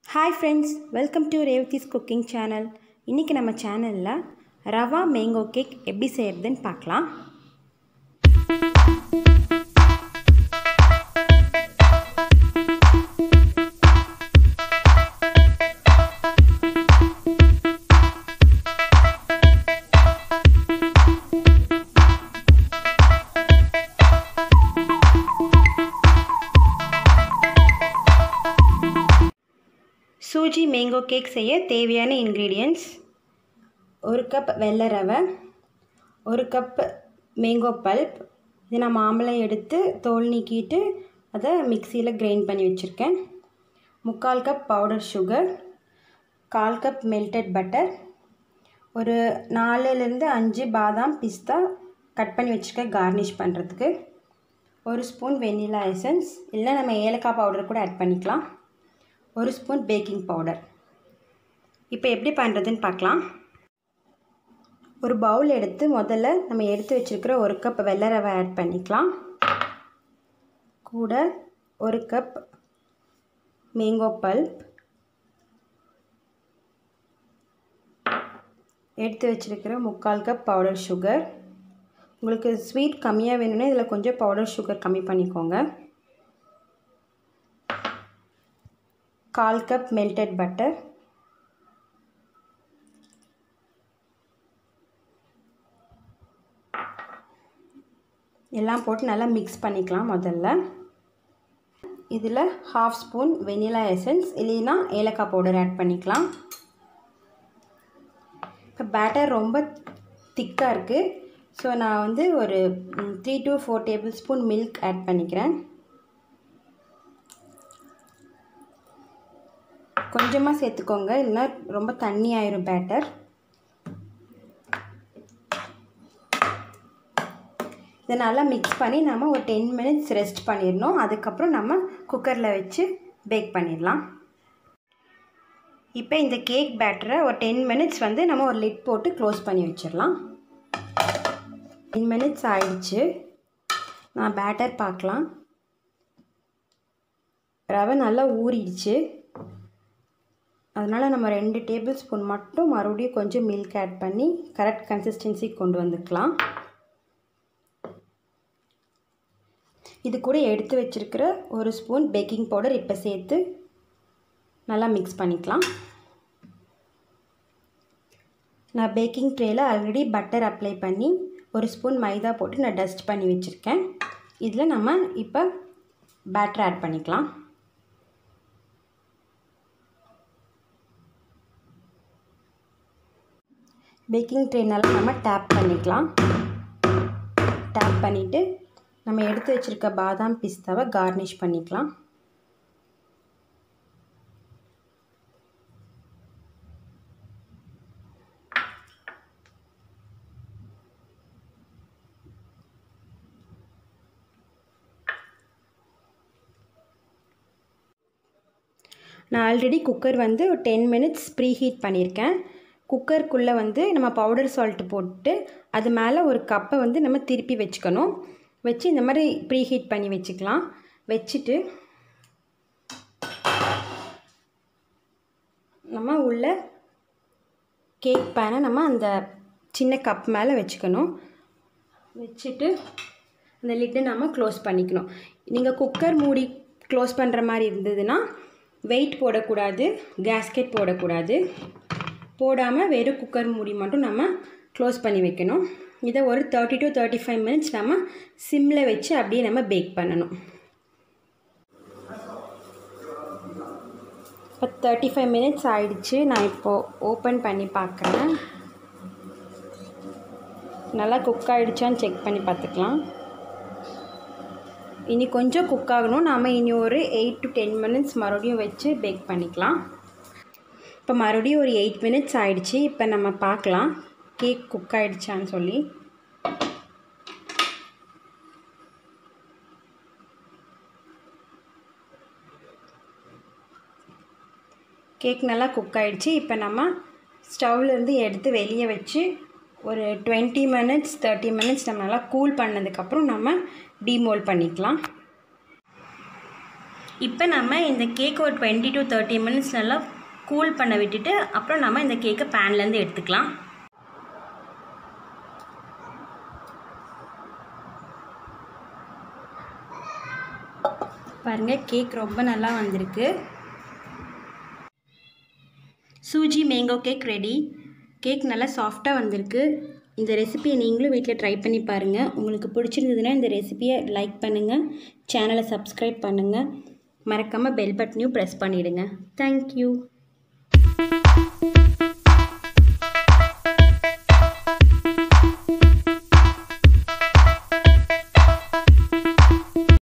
hi friends welcome to Revathi's cooking channel இன்றைக்கி நம்ம சேனலில் ரவா மேங்கோ கேக் எப்படி செய்கிறதுன்னு பார்க்கலாம் சூஜி மேங்கோ கேக் செய்ய தேவையான இன்க்ரீடியன்ட்ஸ் ஒரு கப் வெள்ளை ரவை ஒரு கப் மேங்கோ பல்ப் இது நான் மாம்பழம் எடுத்து தோல் நீக்கிட்டு அதை மிக்சியில் கிரைண்ட் பண்ணி வச்சுருக்கேன் முக்கால் கப் பவுடர் சுகர் கால் கப் மெல்டட் பட்டர் ஒரு நாலுலேருந்து அஞ்சு பாதாம் பிஸ்தா கட் பண்ணி வச்சுருக்கேன் கார்னிஷ் பண்ணுறதுக்கு ஒரு ஸ்பூன் வெண்ணிலா எசன்ஸ் இல்லை நம்ம ஏலக்காய் பவுடர் கூட ஆட் பண்ணிக்கலாம் ஒரு ஸ்பூன் பேக்கிங் பவுடர் இப்போ எப்படி பண்ணுறதுன்னு பார்க்கலாம் ஒரு பவுல் எடுத்து முதல்ல நம்ம எடுத்து வச்சுருக்கிற ஒரு கப் வெள்ளை ரவை ஆட் பண்ணிக்கலாம் கூட ஒரு கப் மேங்கோ பல்ப் எடுத்து வச்சுருக்கிற முக்கால் கப் பவுடர் சுகர் உங்களுக்கு ஸ்வீட் கம்மியாக வேணும்னா இதில் கொஞ்சம் பவுடர் சுகர் கம்மி பண்ணிக்கோங்க கால் கப் மெல்டட் பட்டர் எல்லாம் போட்டு நல்லா மிக்ஸ் பண்ணிக்கலாம் முதல்ல இதில் ஹாஃப் ஸ்பூன் வெனிலா எசன்ஸ் இல்லைன்னா ஏலக்காய் பவுடர் ஆட் பண்ணிக்கலாம் இப்போ பேட்டர் ரொம்ப திக்காக இருக்குது ஸோ நான் வந்து ஒரு three to four tablespoon milk add பண்ணிக்கிறேன் கொஞ்சமாக சேர்த்துக்கோங்க இல்லைன்னா ரொம்ப தண்ணி ஆயிரும் பேட்டர் இதை நல்லா மிக்ஸ் பண்ணி நம்ம ஒரு டென் மினிட்ஸ் ரெஸ்ட் பண்ணிடணும் அதுக்கப்புறம் நம்ம குக்கரில் வச்சு பேக் பண்ணிடலாம் இப்போ இந்த கேக் பேட்டரை ஒரு டென் மினிட்ஸ் வந்து நம்ம ஒரு லிட் போட்டு க்ளோஸ் பண்ணி வச்சிடலாம் டென் மினிட்ஸ் ஆயிடுச்சு நான் பேட்டர் பார்க்கலாம் ரவை நல்லா ஊறிடுச்சு அதனால் நம்ம ரெண்டு டேபிள் ஸ்பூன் மட்டும் மறுபடியும் கொஞ்சம் மில்க் ஆட் பண்ணி கரெக்ட் கன்சிஸ்டன்சி கொண்டு வந்துக்கலாம் இது கூட எடுத்து வச்சுருக்கிற ஒரு ஸ்பூன் பேக்கிங் பவுடர் இப்போ சேர்த்து நல்லா மிக்ஸ் பண்ணிக்கலாம் நான் பேக்கிங் ட்ரேயில் ஆல்ரெடி பட்டர் அப்ளை பண்ணி ஒரு ஸ்பூன் மைதா போட்டு நான் டஸ்ட் பண்ணி வச்சுருக்கேன் இதில் நம்ம இப்போ பேட்டர் ஆட் பண்ணிக்கலாம் பேக்கிங் ட்ரேனால் நம்ம டேப் பண்ணிக்கலாம் டேப் பண்ணிவிட்டு நம்ம எடுத்து வச்சுருக்க பாதாம் பிஸ்தாவை கார்னிஷ் பண்ணிக்கலாம் நான் ஆல்ரெடி குக்கர் வந்து ஒரு டென் மினிட்ஸ் ப்ரீ ஹீட் பண்ணியிருக்கேன் குக்கருக்குள்ளே வந்து நம்ம பவுடர் சால்ட்டு போட்டு அது மேலே ஒரு கப்பை வந்து நம்ம திருப்பி வச்சுக்கணும் வச்சு இந்த மாதிரி ப்ரீ ஹீட் பண்ணி வச்சுக்கலாம் வச்சுட்டு நம்ம உள்ள கேக் பேனை நம்ம அந்த சின்ன கப் மேலே வச்சுக்கணும் வச்சுட்டு அந்த லிட்டை நம்ம க்ளோஸ் பண்ணிக்கணும் நீங்கள் குக்கர் மூடி க்ளோஸ் பண்ணுற மாதிரி இருந்ததுன்னா வெயிட் போடக்கூடாது கேஸ்கெட் போடக்கூடாது போடாமல் வெறும் குக்கர் மூடி மட்டும் நம்ம க்ளோஸ் பண்ணி வைக்கணும் இதை ஒரு thirty to thirty five minutes நம்ம சிம்மில் வச்சு அப்படியே நம்ம பேக் பண்ணணும் இப்போ தேர்ட்டி ஃபைவ் மினிட்ஸ் ஆயிடுச்சு நான் இப்போது ஓப்பன் பண்ணி பார்க்குறேன் நல்லா குக் ஆகிடுச்சான்னு செக் பண்ணி பார்த்துக்கலாம் இனி கொஞ்சம் குக் ஆகணும் நாம் இனி ஒரு எயிட் டு டென் மினிட்ஸ் மறுபடியும் வச்சு பேக் பண்ணிக்கலாம் இப்போ மறுபடியும் ஒரு எயிட் மினிட்ஸ் ஆயிடுச்சு இப்போ நம்ம பார்க்கலாம் கேக் குக் ஆகிடுச்சான்னு சொல்லி கேக் நல்லா குக் ஆகிடுச்சு இப்போ நம்ம ஸ்டவ்லேருந்து எடுத்து வெளியே வச்சு ஒரு டுவெண்ட்டி மினிட்ஸ் தேர்ட்டி மினிட்ஸ் நம்ம நல்லா கூல் பண்ணதுக்கப்புறம் நம்ம டீமோல் பண்ணிக்கலாம் இப்போ நம்ம இந்த கேக் ஒரு டுவெண்ட்டி டு தேர்ட்டி மினிட்ஸ் நல்லா கூல் பண்ண விட்டுட்டு அப்புறம் நம்ம இந்த கேக்கை பேன்லேருந்து எடுத்துக்கலாம் பாருங்கள் கேக் ரொம்ப நல்லா வந்திருக்கு suji mango cake ready cake நல்லா சாஃப்டாக வந்திருக்கு இந்த ரெசிபியை நீங்களும் வீட்டில் ட்ரை பண்ணி பாருங்கள் உங்களுக்கு பிடிச்சிருந்ததுன்னா இந்த ரெசிபியை லைக் பண்ணுங்கள் சேனலை சப்ஸ்கிரைப் பண்ணுங்கள் மறக்காமல் பெல் பட்டனையும் ப்ரெஸ் பண்ணிவிடுங்க தேங்க்யூ